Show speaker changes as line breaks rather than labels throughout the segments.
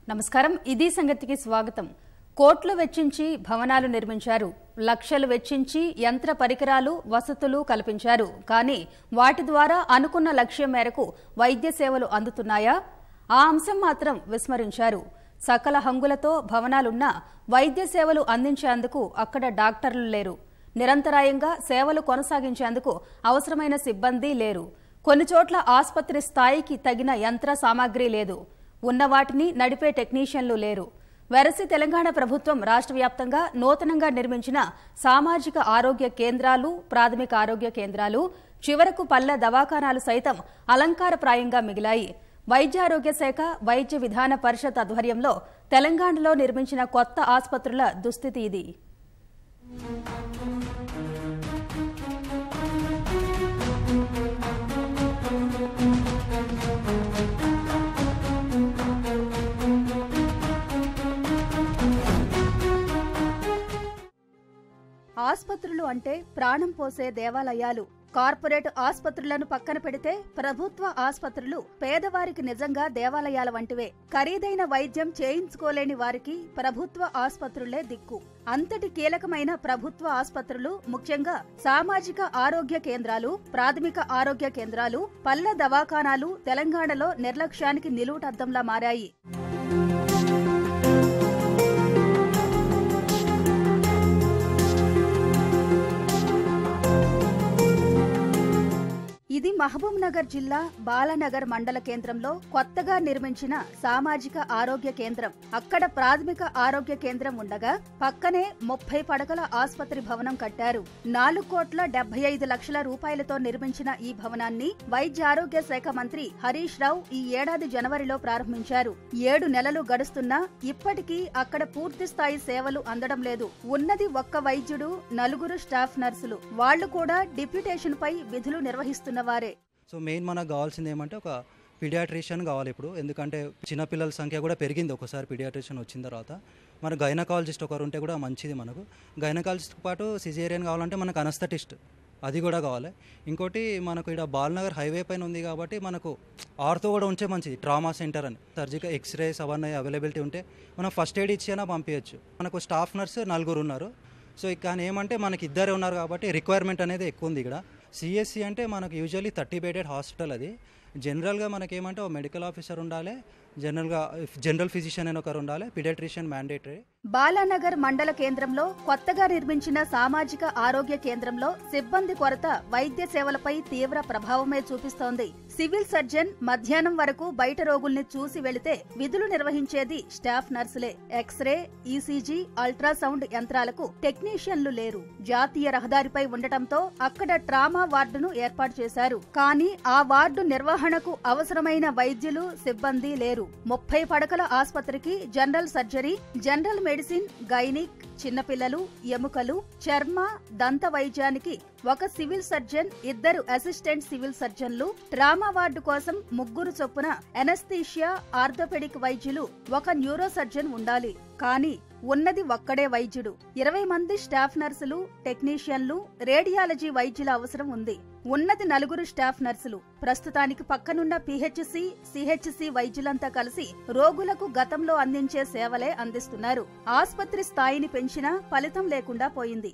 నమస్కారం ఇది సంగతికి స్వాగతం కోట్లు వెచ్చించి భవనాలు నిర్మించారు లక్షలు వెచ్చించి యంత్ర పరికరాలు వసతులు కల్పించారు కానీ వాటి ద్వారా అనుకున్న లక్ష్యం మేరకు వైద్య సేవలు అందుతున్నాయా ఆ అంశం మాత్రం విస్మరించారు సకల హంగులతో భవనాలున్నా వైద్య సేవలు అందించేందుకు అక్కడ డాక్టర్లు లేరు నిరంతరాయంగా సేవలు కొనసాగించేందుకు అవసరమైన సిబ్బంది లేరు కొన్ని చోట్ల ఆసుపత్రి స్థాయికి తగిన యంత్ర సామాగ్రి లేదు ఉన్న వాటిని నడిపే టెక్నీషియన్లు లేరు వెరసి తెలంగాణ ప్రభుత్వం రాష్ట్ర వ్యాప్తంగా నూతనంగా నిర్మించిన సామాజిక ఆరోగ్య కేంద్రాలు ప్రాథమిక ఆరోగ్య కేంద్రాలు చివరకు పల్లె దవాఖానాలు సైతం అలంకారప్రాయంగా మిగిలాయి వైద్యారోగ్య శాఖ వైద్య విధాన పరిషత్ ఆధ్వర్యంలో తెలంగాణలో నిర్మించిన కొత్త ఆసుపత్రుల దుస్థితి ఇది ఆసుపత్రులు అంటే ప్రాణం పోసే దేవాలయాలు కార్పొరేట్ ఆసుపత్రులను పక్కన పెడితే ప్రభుత్వ ఆసుపత్రులు పేదవారికి నిజంగా దేవాలయాల వంటివే ఖరీదైన వైద్యం చేయించుకోలేని వారికి ప్రభుత్వ ఆసుపత్రులే దిక్కు అంతటి కీలకమైన ప్రభుత్వ ఆసుపత్రులు ముఖ్యంగా సామాజిక ఆరోగ్య కేంద్రాలు ప్రాథమిక ఆరోగ్య కేంద్రాలు పల్లె దవాఖానాలు తెలంగాణలో నిర్లక్ష్యానికి నిలువుటద్దంలా మారాయి ఇది మహబూబ్ నగర్ జిల్లా బాలానగర్ మండల కేంద్రంలో కొత్తగా నిర్మించిన సామాజిక ఆరోగ్య కేంద్రం అక్కడ ప్రాథమిక ఆరోగ్య కేంద్రం ఉండగా పక్కనే ముప్పై పడకల ఆసుపత్రి భవనం కట్టారు నాలుగు కోట్ల డెబ్బై ఐదు లక్షల రూపాయలతో నిర్మించిన ఈ భవనాన్ని వైద్య ఆరోగ్య శాఖ మంత్రి హరీష్ రావు ఈ ఏడాది జనవరిలో ప్రారంభించారు ఏడు నెలలు గడుస్తున్నా ఇప్పటికీ అక్కడ పూర్తి స్థాయి సేవలు అందడం లేదు ఉన్నది ఒక్క వైద్యుడు నలుగురు స్టాఫ్ నర్సులు వాళ్లు కూడా డిప్యూటేషన్ పై విధులు నిర్వహిస్తున్నవారే
సో మెయిన్ మనకు కావాల్సింది ఏమంటే ఒక పీడియాట్రిషియన్ కావాలి ఇప్పుడు ఎందుకంటే చిన్నపిల్లల సంఖ్య కూడా పెరిగింది ఒకసారి పీడియాట్రిషియన్ వచ్చిన తర్వాత మన గైనకాలజిస్ట్ ఒకరు ఉంటే కూడా మంచిది మనకు గైనకాలజిస్ట్ పాటు సిజేరియన్ కావాలంటే మనకు అనస్థటిస్ట్ అది కూడా కావాలి ఇంకోటి మనకు ఇక్కడ బాల్నగర్ హైవే పైన ఉంది కాబట్టి మనకు ఆర్తో కూడా ఉంటే మంచిది ట్రామా సెంటర్ అని సర్జికల్ ఎక్స్రేస్ అవన్నీ అవైలబిలిటీ ఉంటే మనం ఫస్ట్ ఎయిడ్ ఇచ్చినా పంపించచ్చు మనకు స్టాఫ్ నర్స్ నలుగురు ఉన్నారు సో ఇక కానీ ఏమంటే మనకి ఇద్దరే ఉన్నారు కాబట్టి రిక్వైర్మెంట్ అనేది ఎక్కువ ఉంది ఇక్కడ సిఎస్సి అంటే మనకు యూజువల్లీ థర్టీ బెడెడ్ హాస్పిటల్ అది జనరల్గా మనకి ఏమంటే ఒక మెడికల్ ఆఫీసర్ ఉండాలి జనరల్గా జనరల్ ఫిజిషియన్ అని ఒకరు ఉండాలి పీడియాట్రిషియన్ మ్యాండేటరీ
బాలానగర్ మండల కేంద్రంలో కొత్తగా నిర్మించిన సామాజిక ఆరోగ్య కేంద్రంలో సిబ్బంది కొరత వైద్య సేవలపై తీవ్ర ప్రభావమే చూపిస్తోంది సివిల్ సర్జన్ మధ్యాహ్నం వరకు బయట రోగుల్ని చూసి వెళితే విధులు నిర్వహించేది స్టాఫ్ నర్సులే ఎక్స్రే ఈసీజీ అల్ట్రాసౌండ్ యంత్రాలకు టెక్నీషియన్లు లేరు జాతీయ రహదారిపై ఉండటంతో అక్కడ ట్రామా వార్డును ఏర్పాటు చేశారు కానీ ఆ వార్డు నిర్వహణకు అవసరమైన వైద్యులు సిబ్బంది లేరు ముప్పై పడకల ఆసుపత్రికి general surgery general medicine gynaec చిన్నపిల్లలు ఎముకలు చర్మ దంత వైద్యానికి ఒక సివిల్ సర్జన్ ఇద్దరు అసిస్టెంట్ సివిల్ సర్జన్లు ట్రామా వార్డు కోసం ముగ్గురు చొప్పున ఎనస్థీషియా ఆర్థోపెడిక్ వైద్యులు ఒక న్యూరో సర్జన్ ఉండాలి కానీ ఉన్నది ఒక్కడే వైద్యుడు ఇరవై మంది స్టాఫ్ నర్సులు టెక్నీషియన్లు రేడియాలజీ వైద్యుల అవసరం ఉంది ఉన్నది నలుగురు స్టాఫ్ నర్సులు ప్రస్తుతానికి పక్కనున్న పిహెచ్సి సిహెచ్సి వైద్యులంతా కలిసి రోగులకు గతంలో అందించే సేవలే అందిస్తున్నారు ఆసుపత్రి స్థాయిని పెంచినా ఫలితం లేకుండా పోయింది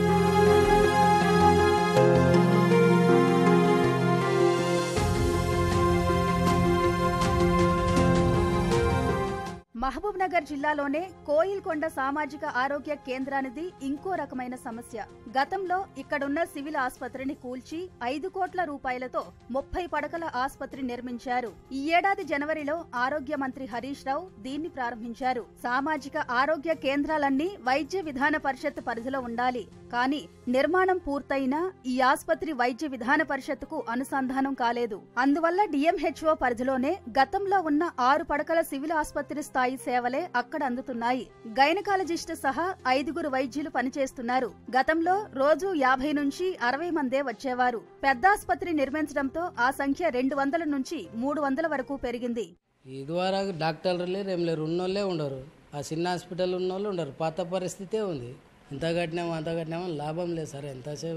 మహబూబ్ నగర్ జిల్లాలోనే కోయిల్కొండ సామాజిక ఆరోగ్య కేంద్రానిది ఇంకో రకమైన సమస్య గతంలో ఇక్కడున్న సివిల్ ఆసుపత్రిని కూల్చి ఐదు కోట్ల రూపాయలతో ముప్పై పడకల ఆసుపత్రి నిర్మించారు ఈ ఏడాది జనవరిలో ఆరోగ్య మంత్రి హరీష్ రావు దీన్ని ప్రారంభించారు సామాజిక ఆరోగ్య కేంద్రాలన్నీ వైద్య విధాన పరిషత్ పరిధిలో ఉండాలి కానీ నిర్మాణం పూర్తయినా ఈ ఆసుపత్రి వైద్య విధాన పరిషత్తుకు అనుసంధానం కాలేదు అందువల్ల డిఎంహెచ్ఓ పరిధిలోనే గతంలో ఉన్న ఆరు పడకల సివిల్ ఆసుపత్రి స్థాయి సేవలే అక్కడ అందుతున్నాయి గైనకాలజిస్ట్ సహా ఐదుగురు వైద్యులు పనిచేస్తున్నారు గతంలో రోజు యాభై నుంచి అరవై మందే వచ్చేవారు పెద్ద ఆసుపత్రి నిర్మించడంతో ఆ సంఖ్య రెండు వందల నుంచి మూడు వందల వరకు పెరిగింది
ఇదివరకు డాక్టర్లు లేరు ఏం లేరు ఉన్నోళ్ళే ఉండరు ఆ చిన్న హాస్పిటల్ ఉన్నోళ్ళు ఉండరు పాత పరిస్థితే ఉంది ఇంత కట్టినాము అంత కట్టినాము లాభం లేదు సార్ ఎంతసేపు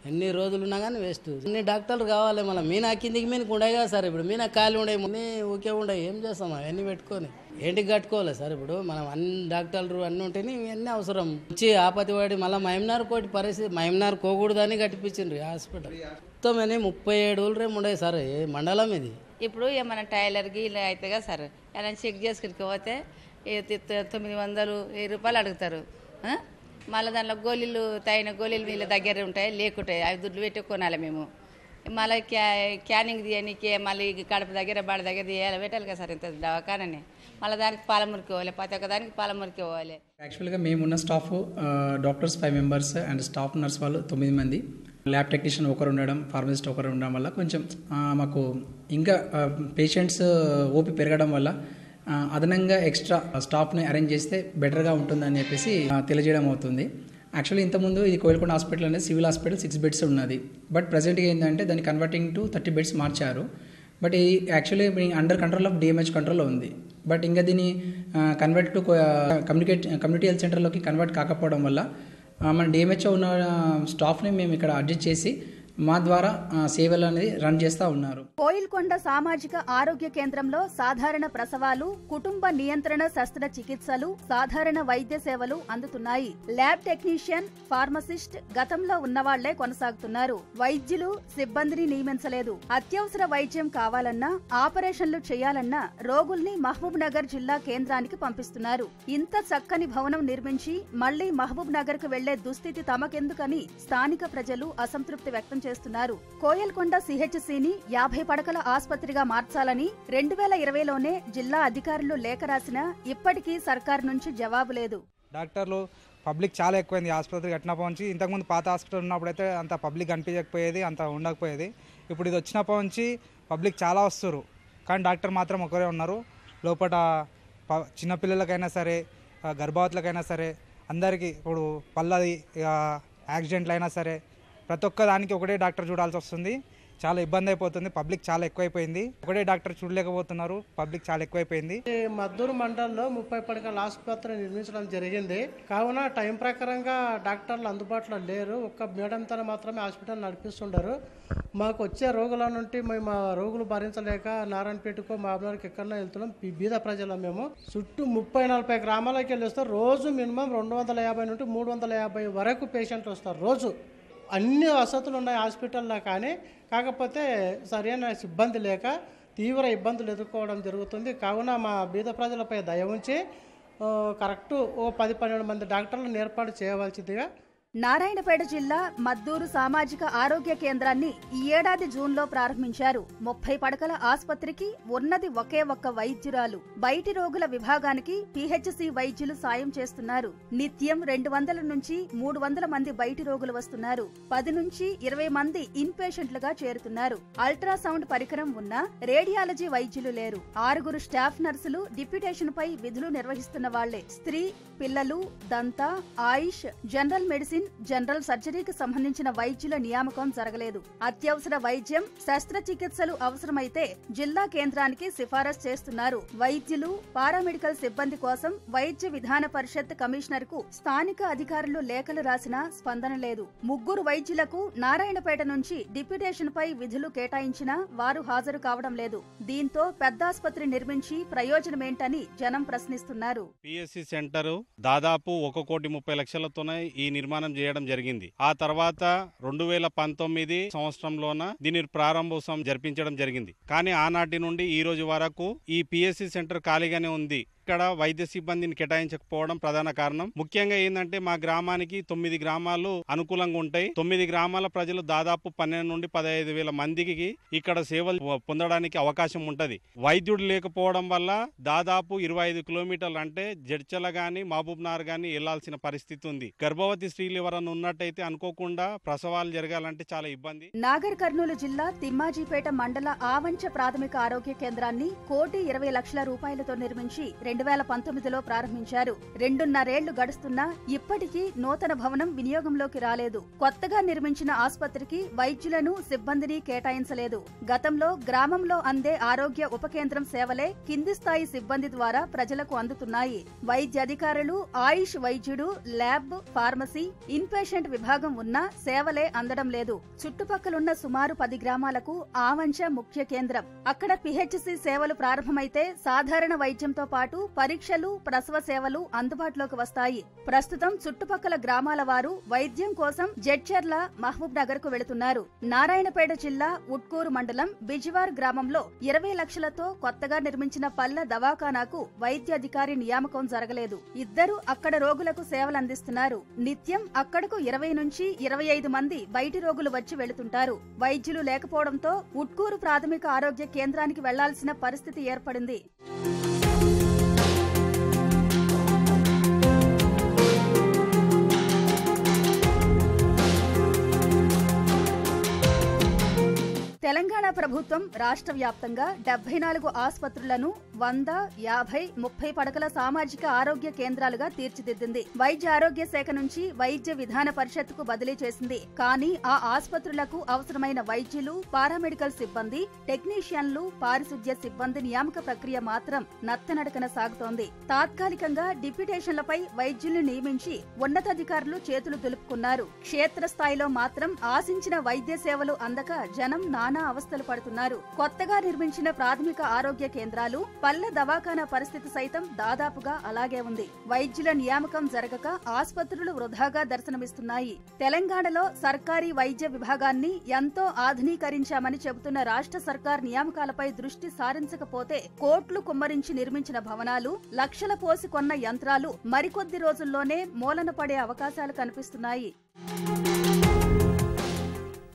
ఎన్ని రోజులు ఉన్నా కానీ వేస్ట్ అన్ని డాక్టర్లు కావాలి మళ్ళీ మీనా కిందికి మీనకి ఉండే కదా సార్ ఇప్పుడు మీనా ఖాళీ ఉండే అన్నీ ఊకే ఉండే ఏం చేస్తాం అవన్నీ పెట్టుకొని ఏంటికి కట్టుకోవాలి సార్ ఇప్పుడు మనం అన్ని డాక్టర్లు అన్నీ ఉంటేనే ఇవన్నీ అవసరం వచ్చి ఆపతి వాడి మళ్ళీ మహిమనార్ కోటి పరిస్థితి మహిమనార్ కోకూడదని కట్టిపించిండ్రు ఈ హాస్పిటల్ మొత్తం అని ముప్పై ఏడు ఊళ్ళు రేపు ఉండే సార్ ఏ మండలం ఇది
ఇప్పుడు ఏమైనా టైలర్కి ఇలా అవుతుంది కదా సార్ ఏమైనా చెక్ చేసుకుని పోతే ఏ తి- తి- తొమ్మిది వందలు వెయ్యి రూపాయలు అడుగుతారు ఆ? మళ్ళీ దాంట్లో గోళీలు తగిన గోళీలు వీళ్ళ దగ్గర ఉంటాయి లేకుంటాయి అవి దుడ్లు పెట్టి కొనాలి మేము మళ్ళీ క్యా క్యానింగ్ తీయనీకి మళ్ళీ కడప దగ్గర బాడ దగ్గర తీయాలి పెట్టాలి కదా సార్ ఇంత దవాఖానని మళ్ళీ దానికి పాలమురికి పోవాలి ప్రతి ఒక్క దానికి పాలమురికి పోవాలి
యాక్చువల్గా మేమున్న staff uh, doctors five members and staff nurse వాళ్ళు తొమ్మిది మంది ల్యాబ్ టెక్నీషియన్ ఒకరు ఉండడం ఫార్మసిస్ట్ ఒకరు ఉండడం వల్ల కొంచెం ఆ, మాకు ఇంకా పేషెంట్స్ ఓపి పెరగడం వల్ల ఆ, అదనంగా ఎక్స్ట్రా స్టాఫ్ని అరేంజ్ చేస్తే బెటర్గా ఉంటుందని చెప్పేసి ఆ, తెలియజేయడం అవుతుంది యాక్చువల్లీ ఇంతకుముందు ఇది కోయిల్కొండ హాస్పిటల్ అనేది సివిల్ హాస్పిటల్ సిక్స్ బెడ్స్ ఉన్నది బట్ ప్రజెంట్గా ఏంటంటే దాన్ని కన్వర్టింగ్ టు థర్టీ బెడ్స్ మార్చారు బట్ ఇది actually under control of DMH కంట్రోల్లో ఉంది బట్ ఇంకా దీన్ని convert to communicate community health సెంటర్లోకి కన్వర్ట్ కాకపోవడం వల్ల ఆ, మన డిఎంహెచ్ఓ ఉన్న స్టాఫ్ని మేము ఇక్కడ అడ్జస్ట్ చేసి మా ద్వారా ఆ, సేవలు అనేది రన్ చేస్తూ ఉన్నారు
కోయిల్కొండ సామాజిక ఆరోగ్య కేంద్రంలో సాధారణ ప్రసవాలు కుటుంబ నియంత్రణ శస్త్రచికిత్సలు సాధారణ వైద్య సేవలు అందుతున్నాయి ల్యాబ్ టెక్నీషియన్ ఫార్మసిస్ట్ గతంలో ఉన్నవాళ్లే కొనసాగుతున్నారు వైద్యులు సిబ్బందిని నియమించలేదు అత్యవసర వైద్యం కావాలన్నా ఆపరేషన్లు చేయాలన్నా రోగుల్ని మహబూబ్ నగర్ జిల్లా కేంద్రానికి పంపిస్తున్నారు ఇంత చక్కని భవనం నిర్మించి మళ్లీ మహబూబ్ నగర్ కు వెళ్లే దుస్థితి తమకెందుకని స్థానిక ప్రజలు అసంతృప్తి వ్యక్తం చేస్తున్నారు కోయల్కొండ సిహెచ్సిని యాభై పడకల ఆసుపత్రిగా మార్చాలని రెండు వేల ఇరవైలోనే జిల్లా అధికారులు లేఖ రాసినా ఇప్పటికీ సర్కార్ నుంచి జవాబు లేదు
డాక్టర్లు పబ్లిక్ చాలా ఎక్కువైంది ఆసుపత్రి కట్టినప్పటి నుంచి ఇంతకుముందు పాత హాస్పిటల్ ఉన్నప్పుడైతే అంత పబ్లిక్ కనిపించకపోయేది అంత ఉండకపోయేది ఇప్పుడు ఇది వచ్చినప్పటి నుంచి పబ్లిక్ చాలా వస్తారు కానీ డాక్టర్ మాత్రం ఒకరే ఉన్నారు లోపల ప- చిన్నపిల్లలకైనా సరే ఆ, గర్భవతులకైనా సరే అందరికీ ఇప్పుడు పల్లది ఇక యాక్సిడెంట్లు అయినా సరే ప్రతి ఒక్క దానికి ఒకటే డాక్టర్ చూడాల్సి వస్తుంది చాలా ఇబ్బంది అయిపోతుంది పబ్లిక్ చాలా ఎక్కువైపోయింది ఒకటే డాక్టర్ చూడలేకపోతున్నారు పబ్లిక్ చాలా ఎక్కువైపోయింది
ఈ మద్దూరు మండలంలో ముప్పై పడకల ఆసుపత్రి నిర్మించడం జరిగింది కావున టైం ప్రకారంగా డాక్టర్లు అందుబాటులో లేరు ఒక్క మేడంతో మాత్రమే హాస్పిటల్ నడిపిస్తుండరు మాకు వచ్చే రోగుల నుండి మేము ఆ రోగులు భరించలేక నారాయణపేటకు మామూలుకి ఎక్కడో వెళ్తున్నాం ఈ బీద ప్రజలం మేము చుట్టూ ముప్పై నలభై గ్రామాలకి వెళ్ళి వస్తారు రోజు మినిమం రెండు వందల యాభై నుండి మూడు వందల యాభై వరకు పేషెంట్లు వస్తారు రోజు అన్ని వసతులు ఉన్నాయి హాస్పిటల్లో కానీ కాకపోతే సరైన సిబ్బంది లేక తీవ్ర ఇబ్బందులు ఎదుర్కోవడం జరుగుతుంది కావున మా బీద ప్రజలపై దయ ఉంచి ఆ, కరెక్ట్ ఓ పది పన్నెండు మంది డాక్టర్లను ఏర్పాటు చేయవలసిందిగా
నారాయణపేట జిల్లా మద్దూరు సామాజిక ఆరోగ్య కేంద్రాన్ని ఈ ఏడాది జూన్లో ప్రారంభించారు ముప్పై పడకల ఆసుపత్రికి ఉన్నది ఒకే ఒక్క వైద్యురాలు బయటి రోగుల విభాగానికి పిహెచ్సి వైద్యులు సాయం చేస్తున్నారు నిత్యం రెండు వందల నుంచి మూడు వందల మంది బయటి రోగులు వస్తున్నారు పది నుంచి ఇరవై మంది ఇన్ పేషెంట్లుగా చేరుతున్నారు అల్ట్రాసౌండ్ పరికరం ఉన్న రేడియాలజీ వైద్యులు లేరు ఆరుగురు స్టాఫ్ నర్సులు డిప్యూటేషన్ పై విధులు నిర్వహిస్తున్న వాళ్లే స్త్రీ పిల్లలు దంత ఆయుష్ జనరల్ మెడిసిన్ జనరల్ సర్జరీకి సంబంధించిన వైద్యుల నియామకం జరగలేదు అత్యవసర వైద్యం శస్త్రచికిత్సలు అవసరమైతే జిల్లా కేంద్రానికి సిఫారసు చేస్తున్నారు వైద్యులు పారామెడికల్ సిబ్బంది కోసం వైద్య విధాన పరిషత్ కమిషనర్ కు స్థానిక అధికారులు లేఖలు రాసినా స్పందన లేదు ముగ్గురు వైద్యులకు నారాయణపేట నుంచి డిప్యూటేషన్ పై విధులు కేటాయించినా వారు హాజరు కావడం లేదు దీంతో పెద్దాసుపత్రి నిర్మించి ప్రయోజనమేంటని జనం ప్రశ్నిస్తున్నారు
పిఎస్సి సెంటర్ దాదాపు ఒక కోటి ముప్పై లక్షలతోనే ఈ నిర్మాణం చేయడం జరిగింది ఆ తర్వాత రెండు వేల పంతొమ్మిది సంవత్సరంలోన దీని ప్రారంభోత్సవం జరిపించడం జరిగింది కానీ ఆనాటి నుండి ఈ రోజు వరకు ఈ పిఎస్సి సెంటర్ ఖాళీగానే ఉంది ఇక్కడ వైద్య సిబ్బందిని కేటాయించకపోవడం ప్రధాన కారణం ముఖ్యంగా ఏంటంటే మా గ్రామానికి తొమ్మిది గ్రామాలు అనుకూలంగా ఉంటాయి తొమ్మిది గ్రామాల ప్రజలు దాదాపు పన్నెండు నుండి పదహైదు వేల మందికి ఇక్కడ సేవలు పొందడానికి అవకాశం ఉంటది వైద్యుడు లేకపోవడం వల్ల దాదాపు ఇరవై ఐదు కిలోమీటర్లు అంటే జడ్చల గాని మహబూబ్ నగర్ గాని వెళ్లాల్సిన పరిస్థితి ఉంది గర్భవతి స్త్రీలు ఎవరన్నా ఉన్నట్టయితే అనుకోకుండా ప్రసవాలు జరగాలంటే చాలా ఇబ్బంది
నాగర్ కర్నూలు జిల్లా తిమ్మాజీపేట మండల ఆవంచ ప్రాథమిక ఆరోగ్య కేంద్రాన్ని కోటి ఇరవై లక్షల రూపాయలతో నిర్మించి రెండు వేల పంతొమ్మిదిలో ప్రారంభించారు రెండున్నరేళ్లు గడుస్తున్నా ఇప్పటికీ నూతన భవనం వినియోగంలోకి రాలేదు కొత్తగా నిర్మించిన ఆసుపత్రికి వైద్యులను సిబ్బందిని కేటాయించలేదు గతంలో గ్రామంలో అందే ఆరోగ్య ఉప కేంద్రం సేవలే కింది స్థాయి సిబ్బంది ద్వారా ప్రజలకు అందుతున్నాయి వైద్య అధికారులు ఆయుష్ వైద్యుడు ల్యాబ్ ఫార్మసీ ఇన్పేషెంట్ విభాగం ఉన్నా సేవలే అందడం లేదు చుట్టుపక్కలున్న సుమారు పది గ్రామాలకు ఆవంచ ముఖ్య కేంద్రం అక్కడ పిహెచ్సి సేవలు ప్రారంభమైతే సాధారణ వైద్యంతో పాటు పరీక్షలు ప్రసవ సేవలు అందుబాటులోకి వస్తాయి ప్రస్తుతం చుట్టుపక్కల గ్రామాల వారు వైద్యం కోసం జడ్చర్ల మహబూబ్ నగర్ కు వెళుతున్నారు నారాయణపేట జిల్లా ఉట్కూరు మండలం బిజివార్ గ్రామంలో ఇరవై లక్షలతో కొత్తగా నిర్మించిన పల్లె దవాఖానాకు వైద్యాధికారి నియామకం జరగలేదు ఇద్దరు అక్కడ రోగులకు సేవలు అందిస్తున్నారు నిత్యం అక్కడకు ఇరవై నుంచి ఇరవై ఐదు మంది బయటి రోగులు వచ్చి వెళుతుంటారు వైద్యులు లేకపోవడంతో ఉట్కూరు ప్రాథమిక ఆరోగ్య కేంద్రానికి వెళ్లాల్సిన పరిస్థితి ఏర్పడింది తెలంగాణ ప్రభుత్వం రాష్ట్ర వ్యాప్తంగా డెబ్బై నాలుగు ఆసుపత్రులను వంద యాభై ముప్పై పడకల సామాజిక ఆరోగ్య కేంద్రాలుగా తీర్చిదిద్దింది వైద్య ఆరోగ్య శాఖ నుంచి వైద్య విధాన పరిషత్తుకు బదిలీ చేసింది కానీ ఆ ఆసుపత్రులకు అవసరమైన వైద్యులు పారామెడికల్ సిబ్బంది టెక్నీషియన్లు పారిశుద్ధ్య సిబ్బంది నియామక ప్రక్రియ మాత్రం నత్తనడకన సాగుతోంది తాత్కాలికంగా డిప్యుటేషన్లపై వైద్యుల్ని నియమించి ఉన్నతాధికారులు చేతులు దులుపుకున్నారు క్షేత్రస్థాయిలో మాత్రం ఆశించిన వైద్య సేవలు అందక జనం నానా అవస్థలు పడుతున్నారు కొత్తగా నిర్మించిన ప్రాథమిక ఆరోగ్య కేంద్రాలు పల్లె దవాఖానా పరిస్థితి సైతం దాదాపుగా అలాగే ఉంది వైద్యుల నియామకం జరగక ఆసుపత్రులు వృధాగా దర్శనమిస్తున్నాయి తెలంగాణలో సర్కారీ వైద్య విభాగాన్ని ఎంతో ఆధునీకరించామని చెబుతున్న రాష్ట్ర సర్కార్ నియామకాలపై దృష్టి సారించకపోతే కోట్లు కుమ్మరించి నిర్మించిన భవనాలు లక్షల పోసి కొన్న యంత్రాలు మరికొద్ది రోజుల్లోనే మూలన పడే అవకాశాలు కనిపిస్తున్నాయి